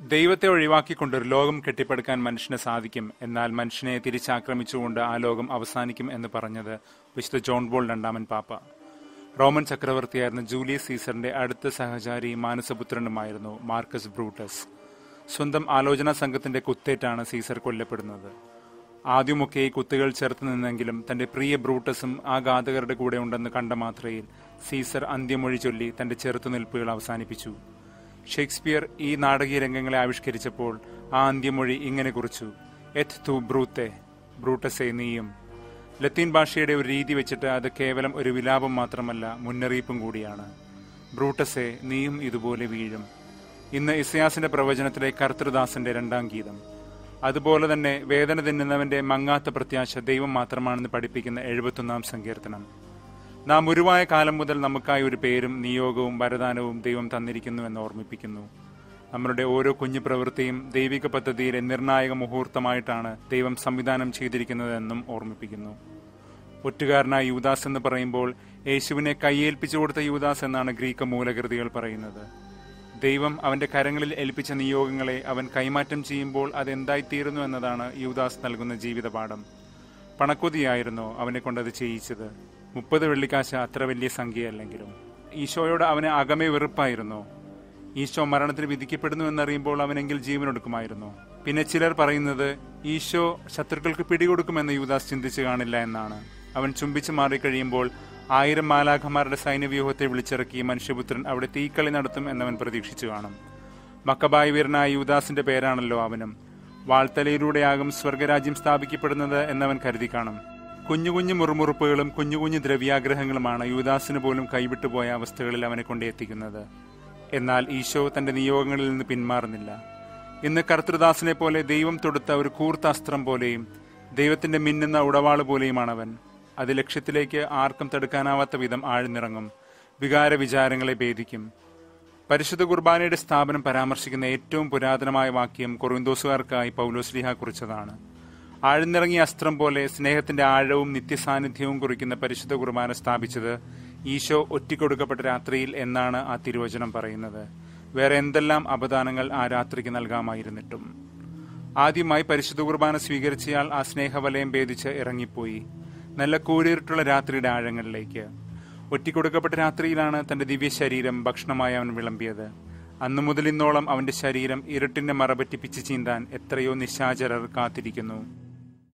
ദൈവത്തെ ഒഴിവാക്കിക്കൊണ്ട് ഒരു ലോകം കെട്ടിപ്പടുക്കാൻ മനുഷ്യന് സാധിക്കും എന്നാൽ മനുഷ്യനെ തിരിച്ചാക്രമിച്ചുകൊണ്ട് ആ ലോകം അവസാനിക്കും എന്ന് പറഞ്ഞത് വിശുദ്ധ ജോൺ ബോൾ രണ്ടാമൻ പാപ്പ റോമൻ ചക്രവർത്തിയായിരുന്ന ജൂലിയസ് സീസറിന്റെ അടുത്ത സഹചാരി മാനസപുത്രനുമായിരുന്നു മാർക്കസ് ബ്രൂട്ടസ് സ്വന്തം ആലോചനാ സംഘത്തിന്റെ കുത്തേറ്റാണ് സീസർ കൊല്ലപ്പെടുന്നത് ആദ്യമൊക്കെ ഈ കുത്തുകൾ ചേർത്ത് നിന്നെങ്കിലും തന്റെ പ്രിയ ബ്രൂട്ടസും ആ ഘാതകരുടെ കൂടെ ഉണ്ടെന്ന് കണ്ട മാത്രയിൽ സീസർ അന്ത്യമൊഴി ചൊല്ലി തന്റെ ചെറുത്തുനിൽപ്പുകൾ അവസാനിപ്പിച്ചു ഷേക്സ്പിയർ ഈ നാടകീയ രംഗങ്ങളെ ആവിഷ്കരിച്ചപ്പോൾ ആ അന്ത്യമൊഴി ഇങ്ങനെ കുറിച്ചു എത് തു ബ്രൂത്തെ ബ്രൂട്ടസെ നീയും ലത്തീൻ ഭാഷയുടെ ഒരു രീതി വെച്ചിട്ട് അത് കേവലം ഒരു വിലാപം മാത്രമല്ല മുന്നറിയിപ്പും കൂടിയാണ് ബ്രൂട്ടസെ നീയും ഇതുപോലെ വീഴും ഇന്ന് ഇസയാസിന്റെ പ്രവചനത്തിലെ കർത്തൃദാസന്റെ രണ്ടാം ഗീതം അതുപോലെ തന്നെ വേദന തിന്നുന്നവന്റെ മങ്ങാത്ത പ്രത്യാശ ദൈവം മാത്രമാണെന്ന് പഠിപ്പിക്കുന്ന എഴുപത്തൊന്നാം സങ്കീർത്തനം നാം ഉരുവായ കാലം മുതൽ നമുക്കായി ഒരു പേരും നിയോഗവും വരദാനവും ദൈവം തന്നിരിക്കുന്നു എന്ന് ഓർമ്മിപ്പിക്കുന്നു നമ്മളുടെ ഓരോ കുഞ്ഞു പ്രവൃത്തിയും ദൈവിക പദ്ധതിയിലെ നിർണായക മുഹൂർത്തമായിട്ടാണ് ദൈവം സംവിധാനം ചെയ്തിരിക്കുന്നതെന്നും ഓർമ്മിപ്പിക്കുന്നു ഒറ്റുകാരനായ യൂദാസ് എന്ന് പറയുമ്പോൾ യേശുവിനെ കൈയേൽപ്പിച്ചു കൊടുത്ത യൂദാസ് എന്നാണ് ഗ്രീക്ക് മൂലകൃതികൾ പറയുന്നത് ദൈവം അവന്റെ കരങ്ങളിൽ ഏൽപ്പിച്ച നിയോഗങ്ങളെ അവൻ കൈമാറ്റം ചെയ്യുമ്പോൾ അതെന്തായിത്തീരുന്നു എന്നതാണ് യൂദാസ് നൽകുന്ന ജീവിതപാഠം പണക്കൊതിയായിരുന്നോ അവനെ കൊണ്ടത് ചെയ്യിച്ചത് മുപ്പത് വെള്ളിക്കാശ് അത്ര വലിയ സംഖ്യയല്ലെങ്കിലും ഈശോയോട് അവന് അകമേ വെറുപ്പായിരുന്നോ ഈശോ മരണത്തിന് വിധിക്കപ്പെടുന്നു എന്നറിയുമ്പോൾ അവനെങ്കിൽ ജീവനൊടുക്കുമായിരുന്നു പിന്നെ ചിലർ പറയുന്നത് ഈശോ ശത്രുക്കൾക്ക് പിടികൊടുക്കുമെന്ന് യൂദാസ് ചിന്തിച്ചു കാണില്ല എന്നാണ് അവൻ ചുംബിച്ചു മാറിക്കഴിയുമ്പോൾ ആയിരം മാലാഖമാരുടെ സൈന്യവ്യൂഹത്തെ വിളിച്ചിറക്കി മനുഷ്യപുത്രൻ അവിടെ തീക്കളി നടത്തും എന്നവൻ പ്രതീക്ഷിച്ചു കാണും മക്കബായ വീരനായ യൂദാസിന്റെ പേരാണല്ലോ അവനും വാൾത്തലയിലൂടെയാകും സ്വർഗരാജ്യം സ്ഥാപിക്കപ്പെടുന്നത് എന്നവൻ കരുതി കാണും കുഞ്ഞു കുഞ്ഞു മുറുമുറുപ്പുകളും കുഞ്ഞു കുഞ്ഞു ദ്രവ്യാഗ്രഹങ്ങളുമാണ് യൂദാസിന് പോലും കൈവിട്ടുപോയ അവസ്ഥകളിൽ അവനെ കൊണ്ടെത്തിക്കുന്നത് എന്നാൽ ഈശോ തന്റെ നിയോഗങ്ങളിൽ നിന്ന് പിന്മാറുന്നില്ല ഇന്ന് കർത്തൃദാസിനെ പോലെ ദൈവം തൊടുത്ത ഒരു കൂർത്ത അസ്ത്രം പോലെയും ദൈവത്തിന്റെ മിന്നുന്ന ഉടവാള് പോലെയുമാണവൻ അത് ലക്ഷ്യത്തിലേക്ക് ആർക്കും തടുക്കാനാവാത്ത വിധം ആഴ്ന്നിറങ്ങും വികാര വിചാരങ്ങളെ ഭേദിക്കും പരിശുദ്ധ കുർബാനയുടെ സ്ഥാപനം പരാമർശിക്കുന്ന ഏറ്റവും പുരാതനമായ വാക്യം കൊറിന്തോസുകാർക്കായി പൗലോസ്ലിഹ കുറിച്ചതാണ് ആഴ്ന്നിറങ്ങിയ അസ്ത്രം പോലെ സ്നേഹത്തിന്റെ ആഴവും നിത്യസാന്നിധ്യവും കുറിക്കുന്ന പരിശുദ്ധ കുർബാന സ്ഥാപിച്ചത് ഈശോ ഒറ്റിക്കൊടുക്കപ്പെട്ട രാത്രിയിൽ എന്നാണ് ആ തിരുവചനം പറയുന്നത് വേറെ എന്തെല്ലാം അപദാനങ്ങൾ ആ രാത്രിക്ക് നൽകാമായിരുന്നിട്ടും ആദ്യമായി പരിശുദ്ധ കുർബാന സ്വീകരിച്ചയാൾ ആ സ്നേഹവലയം ഭേദിച്ച് ഇറങ്ങിപ്പോയി നല്ല കൂരിരുട്ടുള്ള രാത്രിയുടെ ആഴങ്ങളിലേക്ക് ഒറ്റിക്കൊടുക്കപ്പെട്ട രാത്രിയിലാണ് തന്റെ ദിവ്യ ശരീരം ഭക്ഷണമായി അവൻ വിളമ്പിയത് അന്നു മുതൽ ഇന്നോളം അവന്റെ ശരീരം ഇരുട്ടിന്റെ മറപറ്റി പിച്ചു ചീന്താൻ എത്രയോ നിശാചരർ കാത്തിരിക്കുന്നു